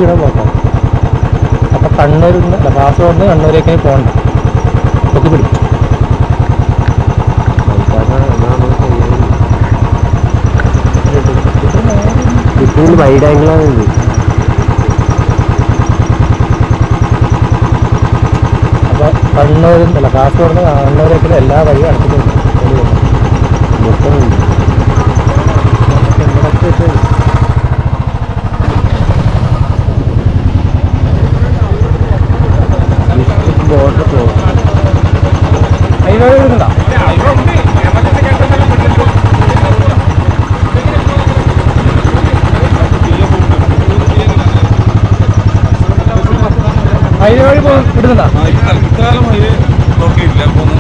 സ്പീഡാണ് പോക്കാം അപ്പോൾ കണ്ണൂരിൽ നിന്ന് അല്ല കാസർഗോഡ് നിന്ന് കണ്ണൂരേക്ക് പോകണ്ട ഒക്കെ പിടിക്കും ചുറ്റും വൈഡ് ആംഗിളാണ് ഇത് അപ്പോൾ കണ്ണൂരിൽ നിന്ന് അല്ല കാസർഗോഡ് നിന്ന് കണ്ണൂരേക്കുള്ള എല്ലാ വഴിയും അടച്ചിട്ടുണ്ട് മൊത്തം ബോർഡർ ക്ലോസ് ഹൈവേ വരുന്നുണ്ടോ ഹൈവേ വഴി പോ- വിടുന്നുണ്ടോ തൽക്കാലം അതിന് നോക്കിയില്ല പോകുന്ന